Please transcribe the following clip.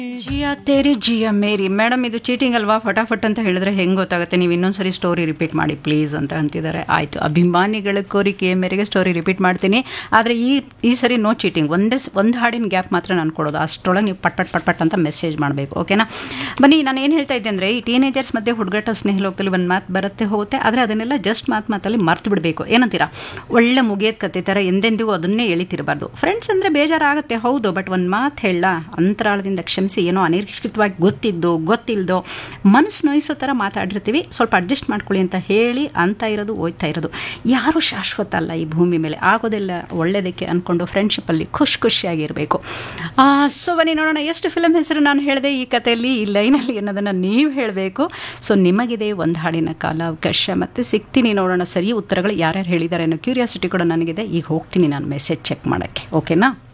ಜಿಯಾ ತೇರಿ ಜಿಯಾ ಮೇರಿ ಮೇಡಮ್ ಇದು ಚೀಟಿಂಗ್ ಅಲ್ವಾ ಫಟಾಫಟ್ ಅಂತ ಹೇಳಿದ್ರೆ ಹೆಂಗೆ ಗೊತ್ತಾಗುತ್ತೆ ನೀವು ಇನ್ನೊಂದ್ಸರಿ ಸ್ಟೋರಿ ರಿಪೀಟ್ ಮಾಡಿ ಪ್ಲೀಸ್ ಅಂತ ಅಂತಿದ್ದಾರೆ ಆಯಿತು ಅಭಿಮಾನಿಗಳ ಕೋರಿಕೆಯ ಮೇರೆಗೆ ಸ್ಟೋರಿ ರಿಪೀಟ್ ಮಾಡ್ತೀನಿ ಆದರೆ ಈ ಈ ಸರಿ ನೋ ಚೀಟಿಂಗ್ ಒಂದೇ ಸ್- ಒಂದು ಹಾಡಿನ ಗ್ಯಾಪ್ ಮಾತ್ರ ನಾನು ಕೊಡೋದು ಅಷ್ಟರೊಳಗೆ ನೀವು ಪಟ್ ಪಟ್ ಪಟ್ ಪಟ್ ಅಂತ ಮೆಸೇಜ್ ಮಾಡಬೇಕು ಓಕೆನಾ ಬನ್ನಿ ನಾನು ಏನು ಹೇಳ್ತಾ ಇದ್ದೆ ಅಂದರೆ ಈ ಟೀನೇಜರ್ಸ್ ಮಧ್ಯೆ ಹುಡುಗಾಟ ಸ್ನೇಹಲೋಕದಲ್ಲಿ ಒಂದು ಮಾತು ಬರುತ್ತೆ ಹೋಗುತ್ತೆ ಆದರೆ ಅದನ್ನೆಲ್ಲ ಜಸ್ಟ್ ಮಾತು ಮಾತಲ್ಲಿ ಮರ್ತು ಬಿಡಬೇಕು ಏನಂತೀರಾ ಒಳ್ಳೆ ಮುಗಿಯೋದ್ ಕತೆ ಥರ ಎಂದೆಂದಿಗೂ ಅದನ್ನೇ ಎಳಿತಿರಬಾರ್ದು ಫ್ರೆಂಡ್ಸ್ ಅಂದರೆ ಬೇಜಾರಾಗುತ್ತೆ ಹೌದು ಬಟ್ ಒಂದು ಮಾತು ಹೇಳ ಅಂತರಾಳದಿಂದ ಕ್ಷಮಿಸಿ ಏನೋ ಅನಿರೀಕ್ಷಿತವಾಗಿ ಗೊತ್ತಿದ್ದು ಗೊತ್ತಿಲ್ಲದೋ ಮನಸ್ಸು ನೋಯಿಸೋ ಥರ ಮಾತಾಡಿರ್ತೀವಿ ಸ್ವಲ್ಪ ಅಡ್ಜಸ್ಟ್ ಮಾಡ್ಕೊಳ್ಳಿ ಅಂತ ಹೇಳಿ ಅಂತ ಇರೋದು ಹೋಯ್ತಾ ಇರೋದು ಯಾರು ಶಾಶ್ವತ ಅಲ್ಲ ಈ ಭೂಮಿ ಮೇಲೆ ಆಗೋದೆಲ್ಲ ಒಳ್ಳೆಯದಕ್ಕೆ ಅಂದ್ಕೊಂಡು ಫ್ರೆಂಡ್ಶಿಪ್ಪಲ್ಲಿ ಖುಷಿ ಖುಷಿಯಾಗಿರಬೇಕು ಸೊ ಬನ್ನಿ ನೋಡೋಣ ಎಷ್ಟು ಫಿಲಮ್ ಹೆಸರು ನಾನು ಹೇಳಿದೆ ಈ ಕಥೆಯಲ್ಲಿ ಈ ಲೈನಲ್ಲಿ ಅನ್ನೋದನ್ನು ನೀವು ಹೇಳಬೇಕು ಸೊ ನಿಮಗಿದೆ ಒಂದು ಹಾಡಿನ ಕಾಲಾವಕಾಶ ಮತ್ತು ಸಿಗ್ತೀನಿ ನೋಡೋಣ ಸರಿ ಉತ್ತರಗಳು ಯಾರ್ಯಾರು ಹೇಳಿದ್ದಾರೆ ಅನ್ನೋ ಕ್ಯೂರಿಯಾಸಿಟಿ ಕೂಡ ನನಗಿದೆ ಈಗ ಹೋಗ್ತೀನಿ ನಾನು ಮೆಸೇಜ್ ಚೆಕ್ ಮಾಡೋಕ್ಕೆ ಓಕೆನಾ